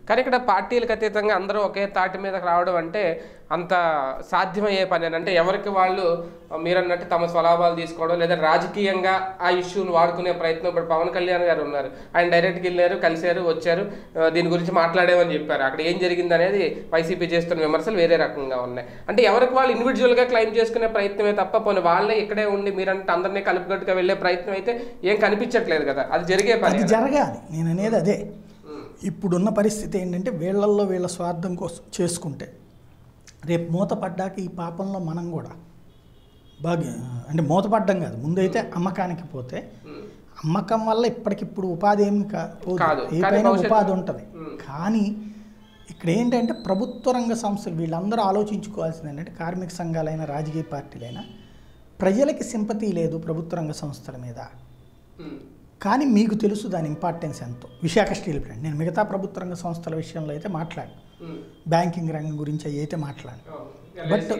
కానీ ఇక్కడ పార్టీలకు అతీతంగా అందరూ ఒకే తాటి మీద రావడం అంటే అంత సాధ్యమయ్యే పని అంటే ఎవరికి వాళ్ళు ఆ, మీరన్నట్టు తమ స్వలాభాలు తీసుకోవడం లేదా రాజకీయంగా ఆ ఇష్యూని వాడుకునే ప్రయత్నం ఇప్పుడు పవన్ కళ్యాణ్ గారు ఉన్నారు ఆయన డైరెక్ట్గా వెళ్ళారు కలిశారు వచ్చారు ఆ, దీని గురించి మాట్లాడేమని చెప్పారు అక్కడ ఏం జరిగింది అనేది వైసీపీ చేస్తున్న విమర్శలు వేరే రకంగా ఉన్నాయి అంటే ఎవరికి వాళ్ళు ఇండివిజువల్గా క్లైమ్ చేసుకునే ప్రయత్నమే తప్ప పోనీ వాళ్ళే ఇక్కడే ఉండి మీరంటే అందరినీ కలుపుగట్టుగా వెళ్ళే ప్రయత్నం అయితే ఏం కనిపించట్లేదు కదా అది జరిగే పని అది జరగాలి నేను అనేది అదే ఇప్పుడున్న పరిస్థితి ఏంటంటే వీళ్ళల్లో వీళ్ళ స్వార్థం కోసం చేసుకుంటే రేపు మూత పడ్డాక ఈ పాపంలో మనం కూడా బాగా అంటే మూతపడ్డం కాదు ముందైతే అమ్మకానికి పోతే అమ్మకం వల్ల ఇప్పటికిప్పుడు ఉపాధి ఏమి కా- పోదు. కాదు. ఏ కానీ పైన భవిష్యత్తు- ఉపాధి ఉంటుంది కానీ ఇక్కడ ఏంటంటే ప్రభుత్వ రంగ సంస్థలు వీళ్ళందరూ ఆలోచించుకోవాల్సింది ఏంటంటే కార్మిక సంఘాలైన రాజకీయ పార్టీలైనా ప్రజలకి సింపతి లేదు ప్రభుత్వ రంగ సంస్థల మీద ఉమ్. కానీ మీకు తెలుసు దాని ఇంపార్టెన్స్ ఎంతో విశాఖ స్టీల్ ప్లాంట్ నేను మిగతా ప్రభుత్వ రంగ సంస్థల విషయంలో అయితే మాట్లాడు ఉమ్. బ్యాంకింగ్ రంగం గురించి అవి అయితే మాట్లాడు అవును. బట్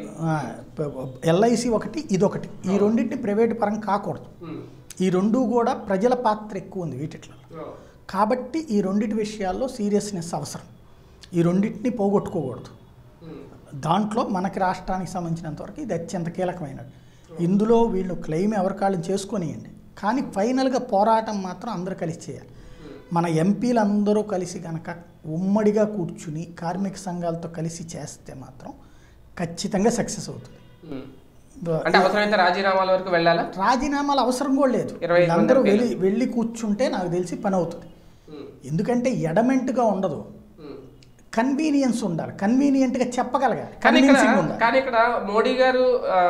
ఎల్ఐసి ఒకటి ఇదొకటి ఈ రెండింటిని ప్రైవేట్ పరం కాకూడదు ఉమ్. ఈ రెండు కూడా ప్రజల పాత్ర ఎక్కువ ఉంది వీటిట్లో అవును. కాబట్టి ఈ రెండిటి విషయాల్లో సీరియస్నెస్ అవసరం ఈ రెండింటిని పోగొట్టుకోకూడదు ఉమ్. దాంట్లో మనకి రాష్ట్రానికి సంబంధించినంత వరకు ఇది అత్యంత కీలకమైనది ఇందులో వీళ్ళు క్లెయిమ్ ఎవరికాళ్ళు చేసుకొనియండి కానీ ఫైనల్గా పోరాటం మాత్రం అందరూ కలిసి చేయాలి మన ఎంపీలు అందరూ కలిసి కనుక ఉమ్మడిగా కూర్చుని కార్మిక సంఘాలతో కలిసి చేస్తే మాత్రం ఖచ్చితంగా సక్సెస్ అవుతుంది ఉమ్. అంటే అవసరమైతే రాజీనామాల వరకు వెళ్ళాలా రాజీనామాలు అవసరం కూడా లేదు ఇరవై ఐదు మంది అందరూ ఎంపీలు. వెళ్ళి వెళ్ళి కూర్చుంటే నాకు తెలిసి పని అవుతుంది ఉమ్. ఎందుకంటే ఎడమెంట్గా ఉండదు ఉమ్. కన్వీనియన్స్ ఉండాలి కన్వీనియంట్గా చెప్పగలగాలి కానీ ఇక్కడ కన్విన్సింగ్ ఉండాలి కానీ ఇక్కడ మోడీ గారు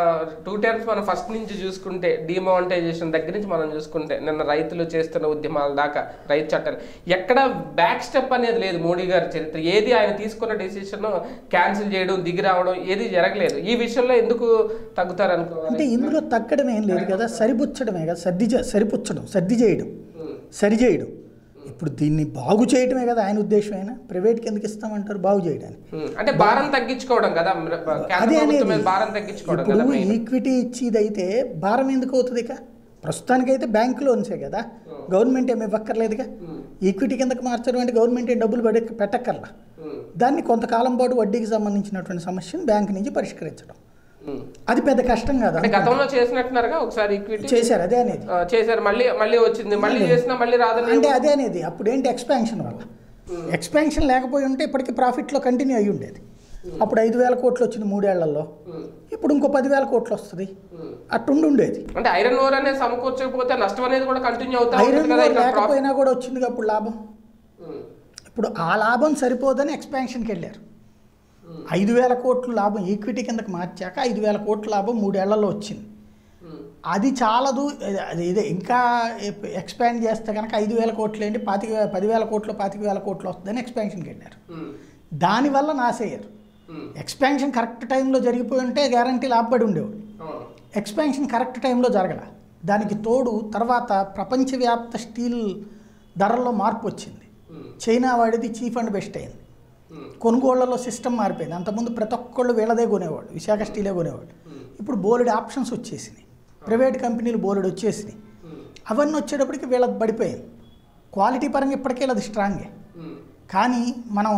టూ టైమ్స్ మనం ఫస్ట్ నుంచి చూసుకుంటే డిమానిటైజేషన్ దగ్గర నుంచి మనం చూసుకుంటే నిన్న రైతులు చేస్తున్న ఉద్యమాల దాకా రైతు చట్టాలు ఎక్కడ బ్యాక్ స్టెప్ అనేది లేదు మోడీ గారి చరిత్ర ఏది ఆయన తీసుకున్న డెసిషన్ క్యాన్సిల్ చేయడం దిగి రావడం ఏది జరగలేదు ఈ విషయంలో ఎందుకు తగ్గుతారు అంటే అనుకోవాలి ఇందులో తగ్గడం ఏం లేదు కదా సరిపుచ్చడమే కదా సర్ది చే- సరిపుచ్చడం సర్ది చేయడం ఉమ్. సరి చేయడం ఇప్పుడు దీన్ని బాగు చేయడమే కదా ఆయన ఉద్దేశం అయినా ప్రైవేట్కి ఎందుకు ఇస్తామంటారు బాగు చేయడానికి ఉమ్. అంటే భారం తగ్గించుకోవడం కదా కేంద్ర అదే ప్రభుత్వం మీద అనేది భారం తగ్గించుకోవడం ఇప్పుడు కదా main. ఈక్విటీ ఇచ్చేదైతే భారం ఎందుకు అవుతుంది ఇక ప్రస్తుతానికైతే బ్యాంక్ లోన్సే కదా గవర్నమెంట్ ఏమి ఇవ్వక్కర్లేదుగా ఉమ్. ఈక్విటీ కిందకి మార్చడం అంటే గవర్నమెంట్ ఏం డబ్బులు పడే పెట్టక్కర్లా ఉమ్. దాన్ని కొంతకాలం పాటు వడ్డీకి సంబంధించినటువంటి సమస్యను బ్యాంక్ నుంచి పరిష్కరించడం ఉమ్. అది పెద్ద కష్టం కాదు అంటే గతంలో చేసినట్టున్నారుగా ఒకసారి ఈక్విటీ చేశారు అదే అనేది ఆ, చేశారు మళ్ళీ మళ్ళీ వచ్చింది మళ్ళీ చేసినా మళ్ళీ రాదని అంటే అదే అనేది అప్పుడు ఏంటి ఎక్స్పాన్షన్ వల్ల ఎక్స్పాన్షన్ లేకపోయి ఉంటే ఇప్పటికీ ప్రాఫిట్లో కంటిన్యూ అయ్యి ఉండేది అప్పుడు ఐదు వేల కోట్లు వచ్చింది మూడేళ్లలో ఉమ్. ఇప్పుడు ఇంకో పదివేల కోట్లు వస్తుంది ఉమ్. అట్టుండి ఉండేది అంటే ఐరన్ ఓర్ అనేది సమకూర్చకపోతే నష్టం అనేది కూడా కంటిన్యూ అవుతా ఐరన్ ఉంటుంది కదా ఓర్ ఇక్కడ profit. లేకపోయినా కూడా వచ్చింది అప్పుడు లాభం ఉమ్. ఇప్పుడు ఆ లాభం సరిపోదని ఎక్స్పాన్షన్కి వెళ్ళారు ఉమ్. ఐదు వేల కోట్లు లాభం ఈక్విటీ కిందకి మార్చాక ఐదు వేల కోట్ల లాభం మూడేళ్లలో వచ్చింది ఉమ్. అది చాలదు అది ఇదే ఇంకా ఎక్స్పాండ్ చేస్తే కనుక ఐదు వేల కోట్లు ఏంటి పాతిక వే- పదివేల కోట్లు పాతిక వేల కోట్లు వస్తుందని ఎక్స్పాన్షన్కి వెళ్ళారు ఉమ్. దానివల్ల నాసయ్యారు ఉమ్. ఎక్స్పాన్షన్ కరెక్ట్ టైంలో జరిగిపోయి ఉంటే గ్యారంటీ లాభపడి ఉండేవాడు అవును. ఎక్స్పాన్షన్ కరెక్ట్ టైంలో జరగల దానికి తోడు తర్వాత ప్రపంచవ్యాప్త స్టీల్ ధరల్లో మార్పు వచ్చింది ఉమ్. చైనా వాడిది చీఫ్ అండ్ బెస్ట్ అయింది ఉమ్. కొనుగోళ్లలో సిస్టమ్ మారిపోయింది అంతకుముందు ప్రతి ఒక్కళ్ళు వీళ్ళదే కొనేవాడు విశాఖ స్టీలే కొనేవాడు ఉమ్. ఇప్పుడు బోలెడు ఆప్షన్స్ వచ్చేసినాయి ప్రైవేట్ కంపెనీలు బోలెడు వచ్చేసినాయి ఉమ్. అవన్నీ వచ్చేటప్పటికి వీళ్ళది పడిపోయింది క్వాలిటీ పరంగా ఇప్పటికే అది స్ట్రాంగే ఉమ్. కానీ మనం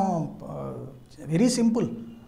వెరీ సింపుల్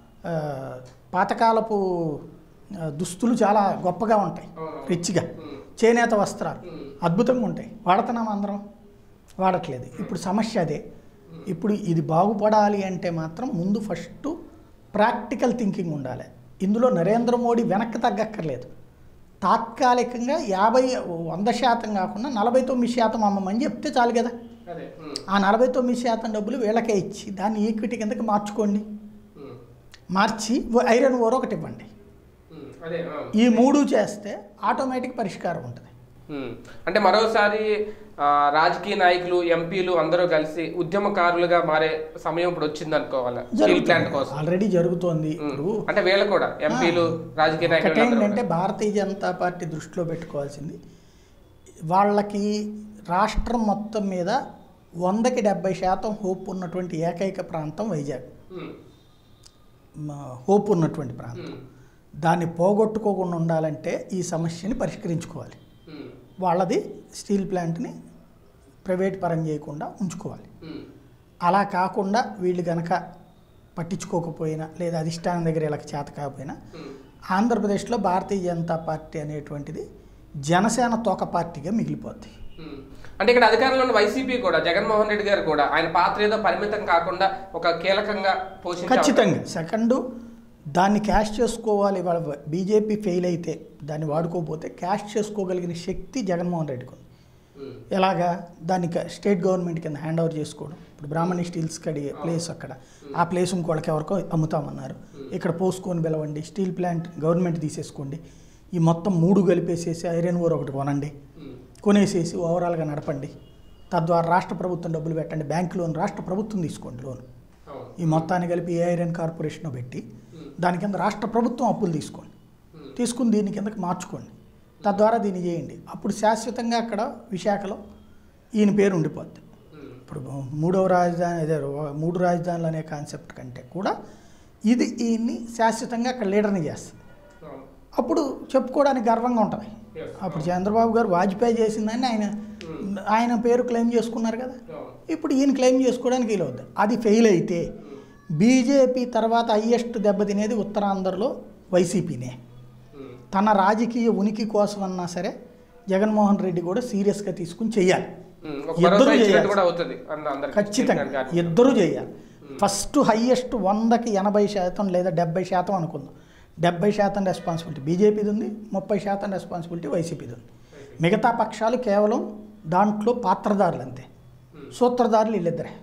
పాతకాలపు ఆ, దుస్తులు చాలా గొప్పగా ఉంటాయి అవును. రిచ్గా ఉమ్. చేనేత వస్త్రాలు ఉమ్. అద్భుతంగా ఉంటాయి వాడుతున్నాం అందరం వాడట్లేదు ఇప్పుడు సమస్య అదే ఇప్పుడు ఇది బాగుపడాలి అంటే మాత్రం ముందు ఫస్ట్ ప్రాక్టికల్ థింకింగ్ ఉండాలి ఇందులో నరేంద్ర మోడీ వెనక్కి తగ్గక్కర్లేదు తాత్కాలికంగా యాభై వంద శాతం కాకుండా నలభై తొమ్మిది శాతం అమ్మమని చెప్తే చాలు కదా అదే ఉమ్. ఆ నలభై తొమ్మిది శాతం డబ్బులు వీళ్ళకే ఇచ్చి దాన్ని ఈక్విటీ కిందకి మార్చుకోండి ఉమ్. మార్చి ఓ- ఐరన్ ఓర్ ఒకటి ఇవ్వండి ఉమ్. అదే ఆ. ఈ మూడు చేస్తే ఆటోమేటిక్ పరిష్కారం ఉంటుంది ఉమ్. అంటే మరోసారి ఆ, రాజకీయ నాయకులు ఎంపీలు అందరూ కలిసి ఉద్యమకారులుగా మారే సమయం ఇప్పుడు వచ్చింది అనుకోవాలి స్టీల్ ప్లాంట్ కోసం ఆల్రెడీ జరుగుతోంది ఉమ్. ఇప్పుడు అంటే వీళ్ళు కూడా ఎంపీలు రాజకీయ నాయకులు అందరూ ఒకటేంటంటే కూడా. భారతీయ జనతా పార్టీ దృష్టిలో పెట్టుకోవాల్సింది వాళ్ళకి రాష్ట్రం మొత్తం మీద వందకి డెబ్బై శాతం హోప్ ఉన్నటువంటి ఏకైక ప్రాంతం వైజాగ్ ఉమ్. మ- హోప్ ఉన్నటువంటి ప్రాంతం ఉమ్. దాన్ని పోగొట్టుకోకుండా ఉండాలంటే ఈ సమస్యని పరిష్కరించుకోవాలి ఉమ్. వాళ్ళది స్టీల్ ప్లాంట్ని ప్రైవేట్ పరం చేయకుండా ఉంచుకోవాలి ఉమ్. అలా కాకుండా వీళ్ళు గనక పట్టించుకోకపోయినా లేదా అధిష్టానం దగ్గర వీళ్ళకి చేత కాకపోయినా ఉమ్. ఆంధ్రప్రదేశ్లో భారతీయ జనతా పార్టీ అనేటువంటిది జనసేన తోక పార్టీగా మిగిలిపోద్ది ఉమ్. అంటే ఇక్కడ అధికారంలో ఉన్న వైసీపీ కూడా జగన్మోహన్ రెడ్డి గారు కూడా ఆయన పాత్ర ఏదో పరిమితం కాకుండా ఒక కీలకంగా పోషించే ఖచ్చితంగా సెకండు దాన్ని క్యాష్ చేసుకోవాలి వాళ్ళ బీజేపీ ఫెయిల్ అయితే దాన్ని వాడుకోకపోతే క్యాష్ చేసుకోగలిగిన శక్తి జగన్మోహన్ రెడ్డికి ఉంది ఉమ్. ఎలాగా దాన్ని క- స్టేట్ గవర్నమెంట్ కింద హ్యాండ్ ఓవర్ చేసుకోవడం ఇప్పుడు బ్రాహ్మణి స్టీల్స్ కడిగే ప్లేస్ అక్కడ ఆ ప్లేస్ ఇంకోళ్ళకి ఎవరికో అమ్ముతామన్నారు ఇక్కడ పోసుకొని పిలవండి స్టీల్ ప్లాంట్ గవర్నమెంట్ తీసేసుకోండి ఈ మొత్తం మూడు కలిపేసేసి ఐరన్ ఓర్ ఒకటి కొనండి ఉమ్. కొనేసేసి ఓవరాల్గా నడపండి తద్వారా రాష్ట్ర ప్రభుత్వం డబ్బులు పెట్టండి బ్యాంక్ లోన్ రాష్ట్ర ప్రభుత్వం తీసుకోండి లోన్ అవును. ఈ మొత్తాన్ని కలిపి ఏ ఐరన్ కార్పొరేషన్ పెట్టి ఉమ్. దాని కింద రాష్ట్ర ప్రభుత్వం అప్పులు తీసుకోండి ఉమ్. తీసుకుని దీని కిందకి మార్చుకోండి తద్వారా దీన్ని చేయండి అప్పుడు శాశ్వతంగా అక్కడ విశాఖలో ఈయన పేరు ఉండిపోద్ది ఉమ్. ఇప్పుడు మూడవ రాజధాని అదే మూడు రాజధానులు అనే కాన్సెప్ట్ కంటే కూడా ఇది ఈయన్ని శాశ్వతంగా అక్కడ లీడర్ని చేస్తుంది అవును. అప్పుడు చెప్పుకోవడానికి గర్వంగా ఉంటుంది Yes. అప్పుడు చంద్రబాబు గారు వాజ్పేయి చేసిందని ఆయన ఆయన పేరు క్లెయిమ్ చేసుకున్నారు కదా అవును. ఇప్పుడు ఈయన క్లెయిమ్ చేసుకోవడానికి వీలవుద్ది అది ఫెయిల్ అయితే బీజేపీ తర్వాత హయ్యెస్ట్ దెబ్బతినేది ఉత్తరాంధ్రలో వైసీపీనే ఉమ్. తన రాజకీయ ఉనికి కోసం అన్నా సరే జగన్మోహన్ రెడ్డి కూడా సీరియస్గా తీసుకుని చెయ్యాలి ఉమ్. ఒక ఇద్దరు భరోసా ఇచ్చినట్టు చేయాలి. కూడా అవుతుంది అన్న అందరికి ఖచ్చితంగా కానీ. ఇద్దరూ చేయాలి ఫస్ట్ హయ్యెస్ట్ వందకి ఎనభై శాతం లేదా డెబ్బై శాతం అనుకుందాం డెబ్బై శాతం రెస్పాన్సిబిలిటీ బీజేపీది ఉంది ముప్పై శాతం రెస్పాన్సిబిలిటీ వైసీపీది ఉంది మిగతా పక్షాలు కేవలం దాంట్లో పాత్రదారులు అంతే సూత్రధారులు వీళ్ళిద్దరే